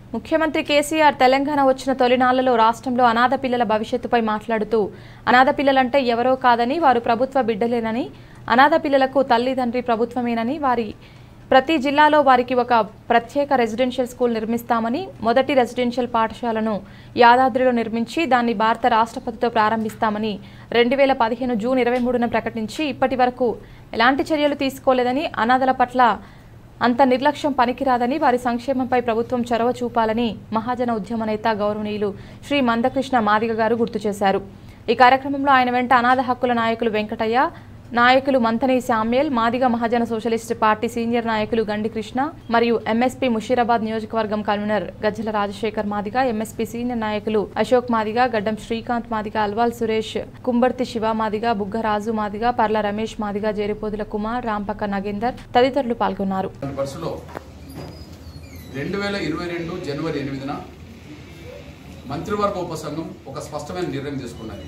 ముఖ్యమంత్రి కేసీఆర్ తెలంగాణ వచ్చిన తొలినాళ్లలో రాష్ట్రంలో అనాథ పిల్లల భవిష్యత్తుపై మాట్లాడుతూ అనాథ పిల్లలంటే ఎవరో కాదని వారు ప్రభుత్వ బిడ్డలేనని అనాథ పిల్లలకు తల్లిదండ్రి ప్రభుత్వమేనని వారి ప్రతి జిల్లాలో వారికి ఒక ప్రత్యేక రెసిడెన్షియల్ స్కూల్ నిర్మిస్తామని మొదటి రెసిడెన్షియల్ పాఠశాలను యాదాద్రిలో నిర్మించి దాన్ని భారత రాష్ట్రపతితో ప్రారంభిస్తామని రెండు వేల పదిహేను జూన్ ఇరవై మూడున ప్రకటించి ఇప్పటి వరకు ఎలాంటి చర్యలు తీసుకోలేదని అనాథల పట్ల అంత నిర్లక్ష్యం పనికిరాదని వారి సంక్షేమంపై ప్రభుత్వం చొరవ చూపాలని మహాజన ఉద్యమ నేత గౌరవనీయులు శ్రీ మందకృష్ణ మాదిగ గారు గుర్తు చేశారు ఈ కార్యక్రమంలో ఆయన వెంట అనాథ హక్కుల నాయకులు వెంకటయ్య నాయకులు Manthani Samuel Madiga Mahajana socialist party senior నాయకులు గండి కృష్ణ మరియు ఎంఎస్పీ ముషీరాబాద్ నియోజకవర్గం convener Gajjala Rajasekhar Madiga MSP senior నాయకులు అశోక్ మాదిగ గడ్డం శ్రీకాంత్ మాదిగ అల్వాల్ సురేష్ కుంబర్తి శివ మాదిగ బుగ్గ రాజు మాదిగ పర్ల రమేష్ మాదిగ జేరిపోదుల కుమార్ రాంపక్క నగేందర్ తదితరులు పాల్గొన్నారు దాని బస్సులో రెండు వేల ఇరవై రెండు జనవరి ఎనిమిదిన మంత్రివర్గ ఉపసంఘం ఒక స్పష్టమైన నిర్ణయం తీసుకున్నది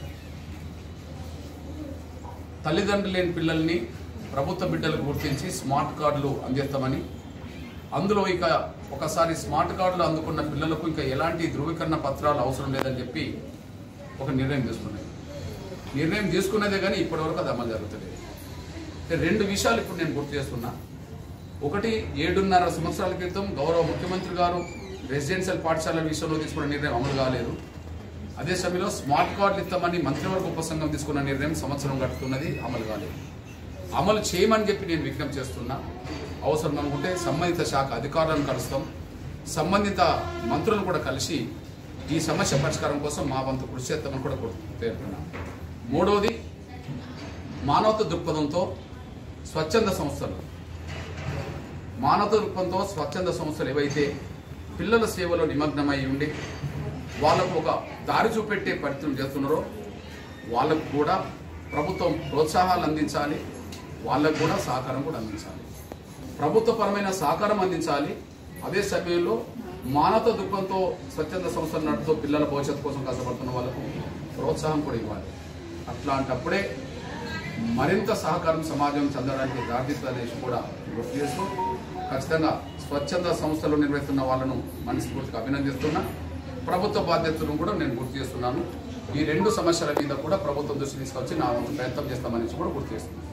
తల్లిదండ్రులు లేని పిల్లల్ని ప్రభుత్వ బిడ్డలకు గుర్తించి స్మార్ట్ కార్డులు అందిస్తామని అందులో ఇక ఒకసారి స్మార్ట్ కార్డులు అందుకున్న పిల్లలకు ఇంకా ఎలాంటి ధృవీకరణ పత్రాలు అవసరం లేదని చెప్పి ఒక నిర్ణయం తీసుకున్నది నిర్ణయం తీసుకున్నదే కానీ ఇప్పటివరకు అది అమలు జరుగుతలేదు అంటే రెండు విషయాలు ఇప్పుడు నేను గుర్తు చేస్తున్నా ఒకటి ఏడున్నర సంవత్సరాల క్రితం గౌరవ ముఖ్యమంత్రి గారు రెసిడెన్షియల్ పాఠశాలల విషయంలో తీసుకున్న నిర్ణయం అమలు కాలేదు అదే సమయంలో స్మార్ట్ కార్డులు ఇస్తామని మంత్రివర్గ ఉపసంఘం తీసుకున్న నిర్ణయం సంవత్సరం గడుపుతున్నది అమలు కాలేదు అమలు చేయమని చెప్పి నేను విజ్ఞప్తి చేస్తున్నా అవసరం అనుకుంటే సంబంధిత శాఖ అధికారులను కలుస్తాం సంబంధిత మంత్రులను కూడా కలిసి ఈ సమస్య పరిష్కారం కోసం మా వంతు కృషి చేస్తామని కూడా పేర్కొన్నా మూడవది మానవత దృక్పథంతో స్వచ్ఛంద సంస్థలు మానవత దృక్పథంతో స్వచ్ఛంద సంస్థలు ఏవైతే పిల్లల సేవలో నిమగ్నమై ఉండి వాళ్ళకు ఒక దారి చూపెట్టే ప్రయత్నం చేస్తున్నారో వాళ్ళకు కూడా ప్రభుత్వం ప్రోత్సాహాలు అందించాలి వాళ్ళకు కూడా సహకారం కూడా అందించాలి ప్రభుత్వపరమైన సహకారం అందించాలి అదే సమయంలో మానవత దృక్పథంతో స్వచ్ఛంద సంస్థలు నడుపుతూ పిల్లల భవిష్యత్తు కోసం కష్టపడుతున్న వాళ్ళకు ప్రోత్సాహం కూడా ఇవ్వాలి అట్లాంటప్పుడే మరింత సహకారం సమాజం చెందడానికి దారితీస్తుందనేసి కూడా గుర్తు చేస్తూ ఖచ్చితంగా స్వచ్ఛంద సంస్థలు నిర్వహిస్తున్న వాళ్ళను మనస్ఫూర్తిగా అభినందిస్తున్నా ప్రభుత్వ బాధ్యతలను కూడా నేను గుర్తు చేస్తున్నాను ఈ రెండు సమస్యల మీద కూడా ప్రభుత్వం దృష్టి తీసుకొచ్చి నా వంతు ప్రయత్నం చేస్తామనేసి కూడా గుర్తు చేస్తున్నాను